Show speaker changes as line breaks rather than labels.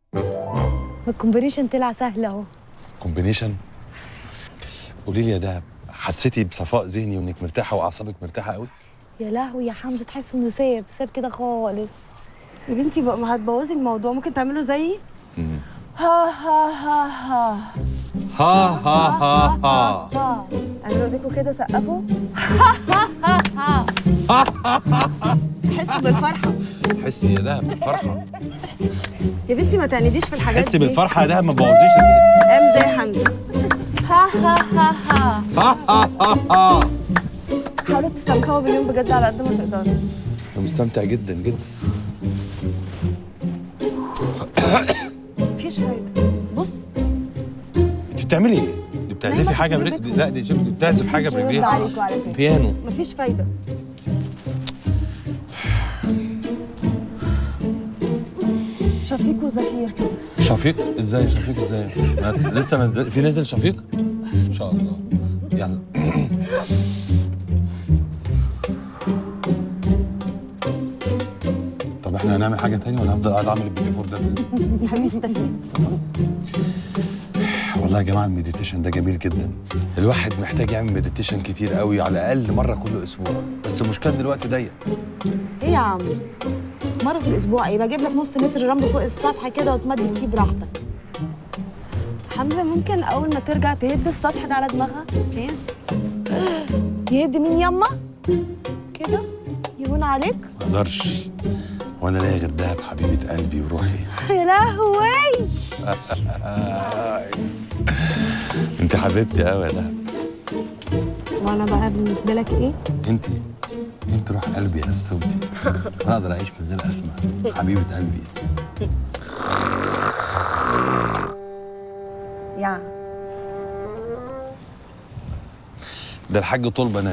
الكومبينيشن طلع سهل اهو
كومبينيشن قولي لي يا دهب حسيتي بصفاء ذهني وانك مرتاحه واعصابك مرتاحه قوي
يا لهوي يا حمزه تحس انه ساب ساب كده خالص
يا بنتي بقى ما هتبوظي الموضوع ممكن تعملوا زيي
مم.
ها ها ها ها
ها ها ها ها
ها اعملوا ايديكم كده سقفوا حسوا بالفرحه
حسي يا دهب بالفرحه
يا بنتي ما تعنيديش في الحاجات
حسي
دي
بالفرحه يا دهب ما تبوظيش
قام زي حمزه ها ها ها ها
ها ها ها ها
حاولوا تستمتعوا باليوم بجد على قد ما تقدروا
انا مستمتع جدا جدا
مفيش فايده بص
انت بتعملي ايه؟ دي بتعزفي
نايمة
حاجه
في
برجلك
سريرتكم.
لا دي شوف دي بتعزف حاجه
مش هيرد
برجليها
عليكم على فكره
بيانو
مفيش فايده شفيق وزفير كده
شفيق ازاي شفيق ازاي ما- لسه منزل في نزل شفيق ان شاء الله يلا طب احنا هنعمل حاجه تاني ولا هفضل قاعد اعمل البيتي فور ده
مستفيد
والله يا جماعه المديتيشن ده جميل جدا الواحد محتاج يعمل مديتيشن كتير قوي على الاقل مره كل اسبوع بس المشكله ان الوقت ضيق
ايه يا عم مره في الاسبوع ايه بجيب لك نص متر رمل فوق السطح كده وتمدد فيه براحتك
حمزه ممكن اول ما ترجع تهد السطح ده على دماغها بليز
يهد مين يما كده يهون عليك
ما اقدرش وانا لاقي غير دهب حبيبه قلبي وروحي
يا لهوي
انت حبيبتي قوي يا دهب
وانا بقى بالنسبه لك ايه
انت انت روح قلبي يا سودي انا اقدر اعيش من غير اسمع حبيبه قلبي
يا
ده الحاج طلبه